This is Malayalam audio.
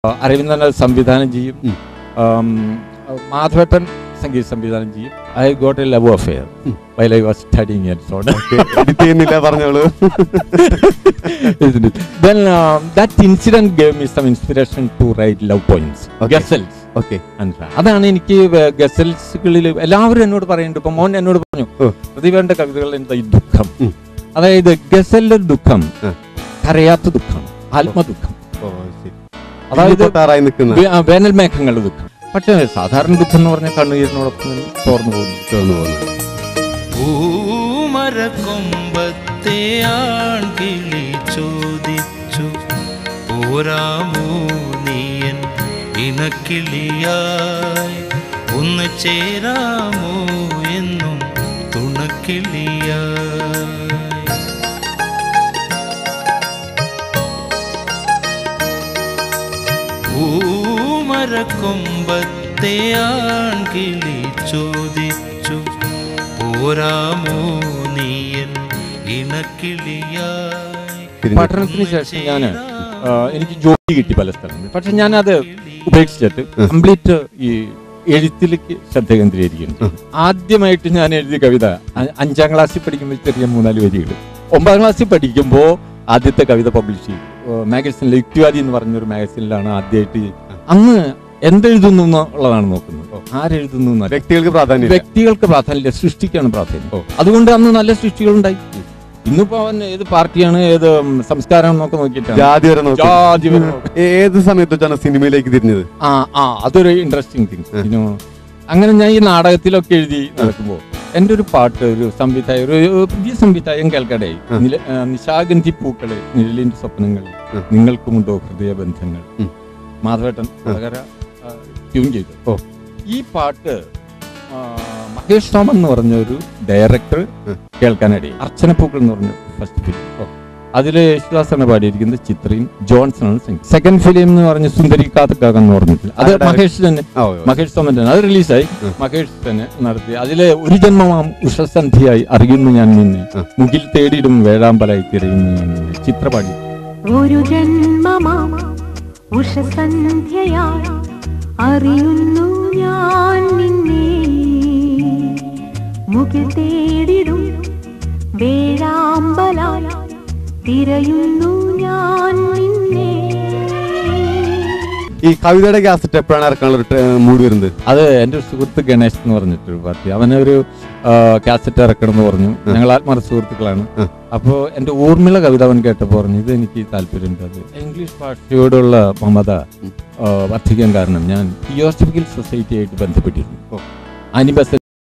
അരവിന്ദൻ അത് സംവിധാനം ചെയ്യും ഉം. ആം, മാധവട്ടൻ സംഗീത സംവിധാനം ചെയ്യും I got a love affair ഉം. While I was studying in zone edit ചെയ്യുന്നില്ല പറഞ്ഞോളൂ then uh, that incident gave me some inspiration to write love poems Okay. ഗസൽസ് ഓക്കെ അതാണ് എനിക്ക് ഗസൽസുകളിൽ എല്ലാവരും എന്നോട് പറയുന്നുണ്ട് ഇപ്പൊ മോൻ എന്നോട് പറഞ്ഞു ഓ. പ്രതിഭയുടെ കവിതകൾ എന്താ ഈ ദുഃഖം ഉം. അതായത് ഗസലിന്റെ ദുഃഖം ആ. കരയാത്ത ദുഃഖം ആത്മദുഃഖം ഓ ശരി അതായത് പൊട്ടാറായി നിൽക്കുന്ന വേ- ആ, വേനൽ മേഘങ്ങളുടെ ദുഃഖം പക്ഷേ സാധാരണ ദുഃഖം എന്ന് പറഞ്ഞാൽ കണ്ണുനീരിനോടൊപ്പം തന്നെ ചോർന്നു പോകുന്നു ചോർന്നു പോകുന്നത് പൂമരക്കൊമ്പത്തെ ആൺകിളി ചോദിച്ചു പോരാമോ നീയൻ ഇണക്കിളിയായി ഒന്ന് ചേരാമോ എന്നും തുണക്കിളിയായി പൂമരക്കൊമ്പത്തെ ആൺകിളി ചോദിച്ചു പോരാമോ നീയൻ ഇണക്കിളിയായി തിരിഞ്ഞ് പഠനത്തിന് ശേഷം ഞാൻ എനിക്ക് ജോലി കിട്ടി പല സ്ഥലങ്ങളിൽ പക്ഷെ ഞാനത് ഉപേക്ഷിച്ചിട്ട് കംപ്ലീറ്റ് ഈ എഴുത്തിലേക്ക് ശ്രദ്ധ കേന്ദ്രീകരിക്കുന്നു ഉം. ആദ്യമായിട്ട് ഞാൻ എഴുതിയ കവിത അ- അഞ്ചാം ക്ലാസ്സിൽ പഠിക്കുമ്പോൾ ചെറിയ മൂന്നാല് വരികൾ ഒമ്പതാം ക്ലാസ്സിൽ പഠിക്കുമ്പോൾ ആദ്യത്തെ കവിത പബ്ലിഷ് ചെയ്തു മാഗസിനിൽ യുക്തിവാദി എന്ന് പറഞ്ഞൊരു മാഗസിനിലാണ് ആദ്യമായിട്ട് അന്ന് എന്തെഴുതുന്നു എന്നുള്ളതാണ് നോക്കുന്നത് ആരെഴുതുന്നു എന്നല്ല. വ്യക്തികൾക്ക് പ്രാധാന്യം വ്യക്തികൾക്ക് പ്രാധാന്യം സൃഷ്ടിക്കാണ് പ്രാധാന്യം ഓ. അതുകൊണ്ട് അന്ന് നല്ല സൃഷ്ടികളുണ്ടായി ഇന്നിപ്പോ അവൻ ഏത് പാർട്ടിയാണ് ഏത് സംസ്കാരം എന്നൊക്കെ നോക്കിയിട്ടാണ് ജാതി വരെ നോക്കും ജാതി വരെ നോക്കും. ഏത് സമയത്ത് വെച്ചാണ് സിനിമയിലേക്ക് തിരിഞ്ഞത് ആ ആ അതൊരു ഇൻട്രസ്റ്റിംഗ് തിങ് ഉം. അങ്ങനെ ഞാൻ ഈ നാടകത്തിലൊക്കെ എഴുതി നടക്കുമ്പോൾ എൻ്റെ ഒരു പാട്ട് ഒരു സംവിധായകൻ ഒരു പുതിയ സംവിധായകൻ കേൾക്കടേ ഉം. നില ആ, നിശാഗന്ധി പൂക്കള് നിഴലിന്റെ സ്വപ്നങ്ങൾ ഉം. നിങ്ങൾക്കുമുണ്ടോ ഹൃദയബന്ധങ്ങൾ ഉം. മാധവേട്ടൻ വടകര ട്യൂൺ ചെയ്തു ഓ. ഈ പാട്ട് ആ, മഹേഷ് ടോമൻ എന്ന് പറഞ്ഞ ഒരു ഡയറക്ടർ ഉം. കേൾക്കാനിടയിൽ അർച്ചന പൂക്കൾ എന്ന് പറഞ്ഞ ഫസ്റ്റ് ഫിലിം ഓ. അതില് യേശുദാസാണ് പാടിയിരിക്കുന്നത് ചിത്രയും ജോൺസണാണ് സിംഗ് സെക്കൻഡ് ഫിലിം എന്ന് പറഞ്ഞ സുന്ദരി കാത്തക്കാക എന്ന് പറഞ്ഞിട്ടില്ല അത് ആരുടെ മഹേഷ് തന്നെ ആ, ഓ, ഓ. മഹേഷ് സോമൻ തന്നെ അത് റിലീസായി ഉം. മഹേഷ് തന്നെ നടത്തി അതിലെ ഒരു ജന്മമാം ഉഷസന്ധിയായി അറിയുന്നു ഞാൻ നിന്നെ ഉം. മുകിൽ തേടിയിടും വേഴാമ്പലായി തിരയുന്നു ഞാൻ നിന്നെ ചിത്രപാടി ഒരു ജന്മമാം ഉഷസന്ധ്യയായി അറിയുന്നു ഞാൻ നിന്നെ മുകിൽ തേടിടും വേഴാമ്പലായി തിരയുന്നു ഞാൻ നിന്നെ ഈ കവിതയുടെ കാസറ്റ് എപ്പോഴാണ് ഇറക്കാനുള്ള ഒരു ട്രെ- മൂഡ് വരുന്നത് അത് എൻ്റെ ഒരു സുഹൃത്ത് ഗണേഷ് എന്ന് പറഞ്ഞിട്ടൊരു പാർട്ടി അവനൊരു കാസറ്റ് ഇറക്കണം എന്ന് പറഞ്ഞു ഉം. ഞങ്ങൾ ആത്മാർത്ഥ സുഹൃത്തുക്കളാണ് ഉം. അപ്പോൾ എൻ്റെ ഊർമിള കവിത അവൻ കേട്ടപ്പോൾ പറഞ്ഞു ഇത് എനിക്ക് താല്പര്യമുണ്ട് അത് ഇംഗ്ലീഷ് ഭാഷയോടുള്ള മമത ഉം. ആ, വർദ്ധിക്കാൻ കാരണം ഞാൻ തിയോസഫിക്കൽ സൊസൈറ്റിയായിട്ട് ബന്ധപ്പെട്ടിരുന്നു ഓ. അനിബസൻ